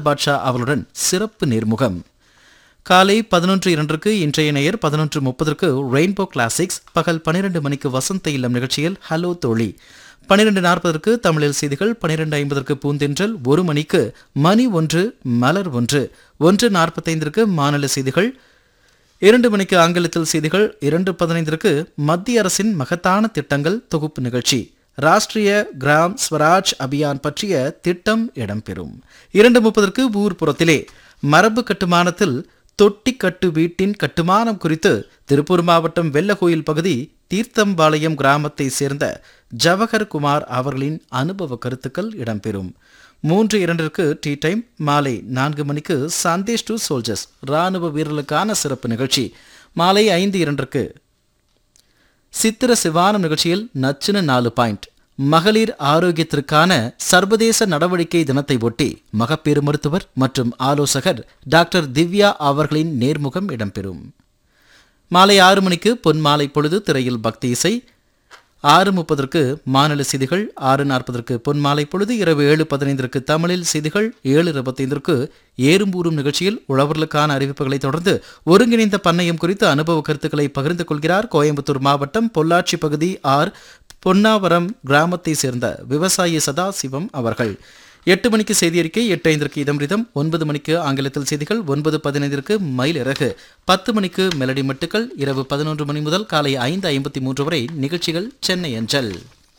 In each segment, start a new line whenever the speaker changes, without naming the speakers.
பாட்ஷா அவர்களுடன் சிறப்பு நேர்முகம் காலை பதினொன்று இரண்டுக்கு இன்றைய நேயர் பதினொன்று முப்பதற்கு ரெயின்போ கிளாசிக்ஸ் பகல் பன்னிரண்டு மணிக்கு வசந்த இல்லம் நிகழ்ச்சியில் ஹலோ தோழி பன்னிரண்டு நாற்பதற்கு தமிழில் செய்திகள் பன்னிரண்டு ஐம்பதற்கு பூந்தென்றல் ஒரு மணிக்கு மணி ஒன்று மலர் ஒன்று ஒன்று நாற்பத்தைந்திற்கு மாநில செய்திகள் இரண்டு மணிக்கு ஆங்கிலத்தில் செய்திகள் இரண்டு பதினைந்திற்கு மத்திய அரசின் மகத்தான திட்டங்கள் தொகுப்பு நிகழ்ச்சி ராஷ்டிரிய கிராம் ஸ்வராஜ் அபியான் பற்றிய திட்டம் இடம்பெறும் இரண்டு முப்பதற்கு ஊர்ப்புறத்திலே மரபு கட்டுமானத்தில் தொட்டிக்கட்டு வீட்டின் கட்டுமானம் குறித்து திருப்பூர் மாவட்டம் வெள்ளகோயில் பகுதி தீர்த்தம்பாளையம் கிராமத்தை சேர்ந்த ஜவஹர் குமார் அவர்களின் அனுபவ கருத்துக்கள் இடம்பெறும் மூன்று இரண்டிற்கு டீ டைம் மாலை நான்கு மணிக்கு சந்தேஷ் டு சோல்ஜர்ஸ் ராணுவ வீரர்களுக்கான சிறப்பு நிகழ்ச்சி மாலை ஐந்து இரண்டிற்கு சித்திர சிவானம் நிகழ்ச்சியில் நச்சுன நாலு பாயிண்ட் மகளிர் ஆரோக்கியத்திற்கான சர்வதேச நடவடிக்கை தினத்தை ஒட்டி மகப்பேறு மருத்துவர் மற்றும் ஆலோசகர் டாக்டர் திவ்யா அவர்களின் நேர்முகம் இடம்பெறும் மாலை ஆறு மணிக்கு பொன்மாலை பொழுது திரையில் பக்தி இசை ஆறு முப்பதற்கு மாநில செய்திகள் ஆறு நாற்பதற்கு பொன்மாலை பொழுது இரவு ஏழு பதினைந்திற்கு தமிழில் செய்திகள் ஏழு இருபத்தைந்திற்கு ஏறும்பூரும் நிகழ்ச்சியில் உழவர்களுக்கான அறிவிப்புகளை தொடர்ந்து ஒருங்கிணைந்த பண்ணையம் குறித்து அனுபவ கருத்துக்களை பகிர்ந்து கொள்கிறார் கோயம்புத்தூர் மாவட்டம் பொள்ளாச்சி பகுதி ஆர் பொன்னாவரம் கிராமத்தை சேர்ந்த விவசாயி சதாசிவம் அவர்கள் எட்டு மணிக்கு செய்தி அறிக்கை எட்டு ஐந்திற்கு இதம்ரிதம் ஒன்பது மணிக்கு ஆங்கிலத்தில் செய்திகள் ஒன்பது பதினைந்திற்கு மயில் இறகு பத்து மணிக்கு மெலடி மட்டுக்கள் இரவு பதினொன்று மணி முதல் காலை ஐந்து ஐம்பத்தி மூன்று வரை நிகழ்ச்சிகள் சென்னை அஞ்சல்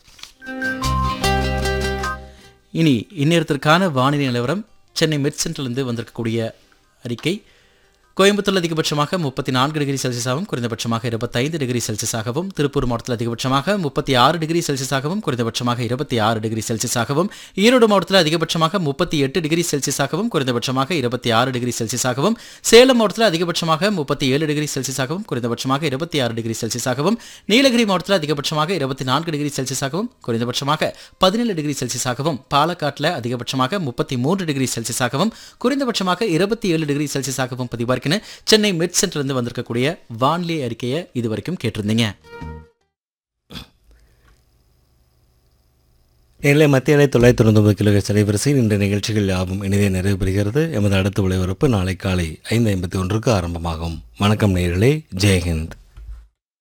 இனி இந்நேரத்திற்கான வானிலை நிலவரம் சென்னை மெட் சென்டரிலிருந்து வந்திருக்கக்கூடிய அறிக்கை கோயம்புத்தூர் அதிகபட்சமாக முப்பத்தி நான்கு டிகிரி செல்சியஸாகவும் குறைந்தபட்சமாக இருபத்தைந்து டிகிரி செல்சியஸாகவும் திருப்பூர் மாவட்டத்தில் அதிகபட்சமாக முப்பத்தி ஆறு டிகிரி செல்சியஸாகவும் குறைந்தபட்சமாக இருபத்தி ஆறு டிகிரி செல்சியஸாகவும் ஈரோடு மாவட்டத்தில் அதிகபட்சமாக முப்பத்தி எட்டு டிகிரி செல்சியஸாகவும் குறைந்தபட்சமாக இருபத்தி ஆறு டிகிரி செல்சியஸாகவும் சேலம் மாவட்டத்தில் அதிகபட்சமாக முப்பத்தி ஏழு டிகிரி செல்சியஸாகவும் குறைந்தபட்சமாக இருபத்தி ஆறு டிகிரி செல்சியஸாகவும் நீலகிரி மாவட்டத்தில் அதிகபட்சமாக இருபத்தி நான்கு டிகிரி செல்சியஸாகவும் குறைந்தபட்சமாக பதினேழு டிகிரி செல்சியஸாகவும் பாலக்காட்டில் அதிகபட்சமாக முப்பத்தி மூன்று டிகிரி செல்சியஸாகவும் குறைந்தபட்சமாக இருபத்தி ஏழு டிகிரி செல்சியஸாகவும் பதிவாயிருக்குன்னு சென்னை மெட் சென்டர்லேருந்து வந்திருக்கக்கூடிய வானிலை அறிக்கையை இது வரைக்கும் கேட்டிருந்தீங்க
நேரில் மத்திய அலை தொள்ளாயிரத்தி தொண்ணூத்தொம்பது கிலோஹெச் அலைவரிசையில் இன்றைய நிகழ்ச்சிகள் யாவும் இனிதே நிறைவு பெறுகிறது எமது அடுத்த ஒளிபரப்பு நாளை காலை ஐந்து ஐம்பத்தி ஒன்றுக்கு ஆரம்பமாகும் வணக்கம் நேயர்களே ஜெயஹிந்த்